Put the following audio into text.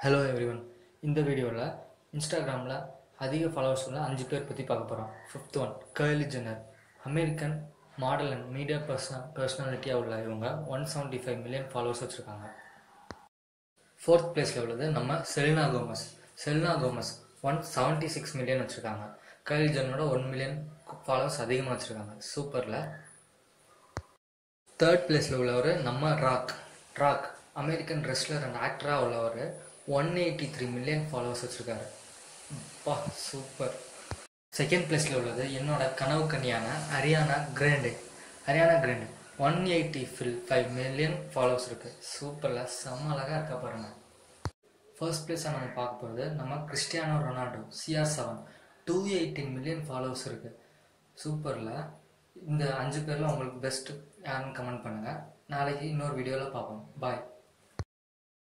hello everyone இந்த வீடியோவில் இன்ஸ்டாகிராமில் அதிக ஃபாலோவர்ஸ் உள்ள அஞ்சு பேர் பற்றி பார்க்க போகிறோம் fifth one Kylie Jenner American model and media person பர்சனாலிட்டியாக உள்ள இவங்க one seventy five million followers வச்சுருக்காங்க ஃபோர்த் பிளேஸில் உள்ளது நம்ம Selena Gomez Selena Gomez one seventy six million வச்சுருக்காங்க கைலி ஜென்னரோட ஒன் மில்லியன் ஃபாலோவர்ஸ் அதிகமாக வச்சுருக்காங்க சூப்பரில் தேர்ட் பிளேஸில் உள்ளவர் நம்ம Rock Rock American wrestler and ஆக்டராக உள்ளவர் one eighty three million followers வச்சுருக்காரு பா சூப்பர் செகண்ட் பிளேஸில் உள்ளது என்னோட கனவு கன்னியான Ariana grand Haryana Grande one eighty ஃபில் ஃபைவ் மில்லியன் ஃபாலோவர்ஸ் இருக்குது சூப்பரில் செம்ம அழகாக இருக்கா பாருங்க ஃபர்ஸ்ட் பிளேஸாக நம்ம பார்க்க போகிறது நம்ம Cristiano Ronaldo CR seven two eighteen million followers இருக்குது சூப்பரில் இந்த அஞ்சு பேரில் உங்களுக்கு பெஸ்ட்டு யாருன்னு கமெண்ட் பண்ணுங்கள் நாளைக்கு இன்னொரு வீடியோவில் பார்ப்போம் பாய்